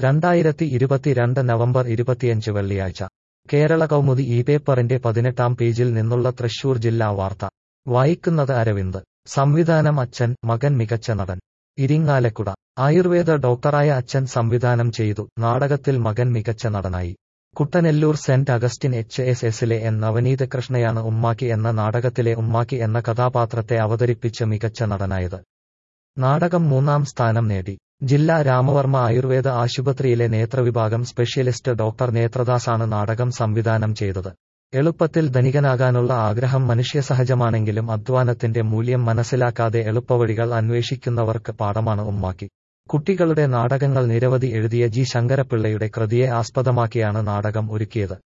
രണ്ടായിരത്തി ഇരുപത്തിരണ്ട് നവംബർ ഇരുപത്തിയഞ്ച് വെള്ളിയാഴ്ച കേരള കൗമുദി ഈ പേപ്പറിന്റെ പതിനെട്ടാം പേജിൽ നിന്നുള്ള തൃശൂർ ജില്ലാ വാർത്ത വായിക്കുന്നത് അരവിന്ദ് സംവിധാനം അച്ഛൻ മകൻ മികച്ച നടൻ ഇരിങ്ങാലക്കുട ആയുർവേദ ഡോക്ടറായ അച്ഛൻ സംവിധാനം ചെയ്തു നാടകത്തിൽ മകൻ മികച്ച നടനായി Kuttanellur Saint Augustine H S എസിലെ എൻ നവനീത കൃഷ്ണയാണ് ഉമ്മാക്കി എന്ന നാടകത്തിലെ ഉമ്മാക്കി എന്ന കഥാപാത്രത്തെ അവതരിപ്പിച്ച് മികച്ച നടനായത് നാടകം മൂന്നാം സ്ഥാനം നേടി ജില്ലാ രാമവർമ്മ ആയുർവേദ ആശുപത്രിയിലെ നേത്രവിഭാഗം സ്പെഷ്യലിസ്റ്റ് ഡോക്ടർ നേത്രദാസാണ് നാടകം സംവിധാനം ചെയ്തത് എളുപ്പത്തിൽ ധനികനാകാനുള്ള ആഗ്രഹം മനുഷ്യസഹജമാണെങ്കിലും അധ്വാനത്തിന്റെ മൂല്യം മനസ്സിലാക്കാതെ എളുപ്പവഴികൾ അന്വേഷിക്കുന്നവർക്ക് പാഠമാണ് ഉമ്മാക്കി കുട്ടികളുടെ നാടകങ്ങൾ നിരവധി എഴുതിയ ജി ശങ്കരപ്പിള്ളയുടെ കൃതിയെ ആസ്പദമാക്കിയാണ് നാടകം ഒരുക്കിയത്